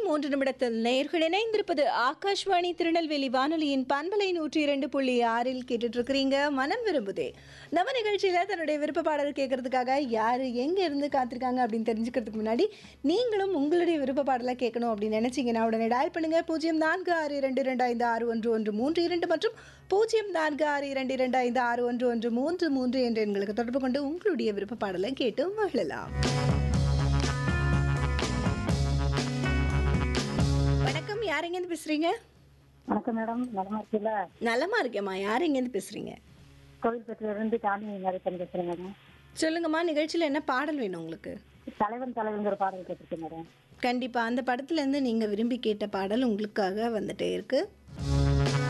மூன்று நிமிடத்தில் நேர்கள் இணைந்திருப்பது ஆகாஷ்வாணி திருநெல்வேலி வானொலியின் பண்பலை நூற்றி இரண்டு புள்ளி ஆறில் கேட்டுட்டு இருக்கிறீங்க மனம் விரும்புதே நம்ம நிகழ்ச்சியில தன்னுடைய விருப்ப பாடல் கேட்கறதுக்காக யார் எங்க இருந்து காத்திருக்காங்க அப்படின்னு தெரிஞ்சுக்கிறதுக்கு முன்னாடி நீங்களும் உங்களுடைய விருப்ப பாடலை கேட்கணும் அப்படின்னு நினைச்சீங்கன்னா உடனே டயல் பண்ணுங்க பூஜ்ஜியம் நான்கு ஆறு இரண்டு இரண்டு ஐந்து ஆறு ஒன்று ஒன்று மூன்று இரண்டு மற்றும் பூஜ்ஜியம் நான்கு ஆறு இரண்டு இரண்டு ஐந்து ஆறு ஒன்று ஒன்று மூன்று மூன்று என்ற எண்களுக்கு தொடர்பு கொண்டு உங்களுடைய விருப்ப பாடலை கேட்டு மகிழலாம் வணக்கம் யார் எங்கேருந்து பேசுறீங்க வணக்கம் மேடம் நலமா இருக்குல்ல நலமா இருக்கேம்மா யார் எங்கேருந்து பேசுறீங்க கோவில்பட்டியிலிருந்து காமி நரேசன் பேசுறேன் மேடம் சொல்லுங்கம்மா நிகழ்ச்சியில் என்ன பாடல் வேணும் உங்களுக்கு தலைவன் தலைவங்கிற பாடல் கேட்டிருக்கேன் மேடம் கண்டிப்பா அந்த படத்துல இருந்து நீங்க விரும்பி கேட்ட பாடல் உங்களுக்காக வந்துட்டே இருக்கு